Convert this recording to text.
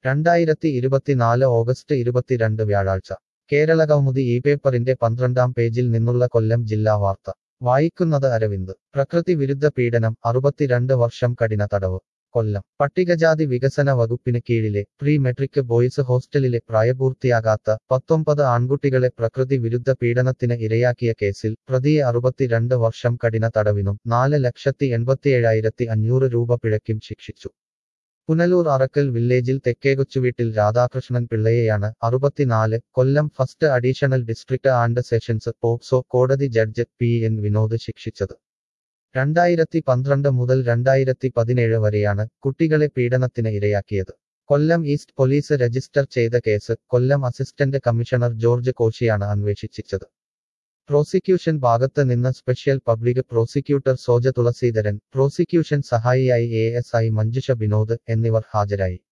രണ്ടായിരത്തി ഇരുപത്തിനാല് ഓഗസ്റ്റ് ഇരുപത്തിരണ്ട് വ്യാഴാഴ്ച കേരളകൗമുദി ഈ പേപ്പറിന്റെ പന്ത്രണ്ടാം പേജിൽ നിന്നുള്ള കൊല്ലം ജില്ലാ വാർത്ത വായിക്കുന്നത് അരവിന്ദ് പ്രകൃതി വിരുദ്ധ പീഡനം അറുപത്തിരണ്ട് വർഷം കഠിന തടവ് കൊല്ലം പട്ടികജാതി വികസന വകുപ്പിന് കീഴിലെ പ്രീ മെട്രിക് ബോയ്സ് ഹോസ്റ്റലിലെ പ്രായപൂർത്തിയാകാത്ത പത്തൊമ്പത് ആൺകുട്ടികളെ പ്രകൃതി വിരുദ്ധ പീഡനത്തിന് ഇരയാക്കിയ കേസിൽ പ്രതിയെ അറുപത്തിരണ്ട് വർഷം കഠിന തടവിനും നാല് ലക്ഷത്തി എൺപത്തിയേഴായിരത്തി അഞ്ഞൂറ് രൂപ പിഴയ്ക്കും ശിക്ഷിച്ചു പുനലൂർ അറക്കൽ വില്ലേജിൽ തെക്കേകൊച്ചുവീട്ടിൽ രാധാകൃഷ്ണൻ പിള്ളയെയാണ് അറുപത്തിനാല് Kollam first additional district and sessions POCSO കോടതി ജഡ്ജ് പി എൻ വിനോദ് ശിക്ഷിച്ചത് രണ്ടായിരത്തി പന്ത്രണ്ട് മുതൽ രണ്ടായിരത്തി പതിനേഴ് വരെയാണ് കുട്ടികളെ പീഡനത്തിന് ഇരയാക്കിയത് കൊല്ലം ഈസ്റ്റ് പോലീസ് രജിസ്റ്റർ ചെയ്ത case Kollam assistant commissioner George കോശിയാണ് അന്വേഷിച്ചത് പ്രോസിക്യൂഷൻ ഭാഗത്ത് നിന്ന് special public prosecutor Soja Thulaseedharan prosecution സഹായിയായി A S I Manjusha Vinod എന്നിവർ ഹാജരായി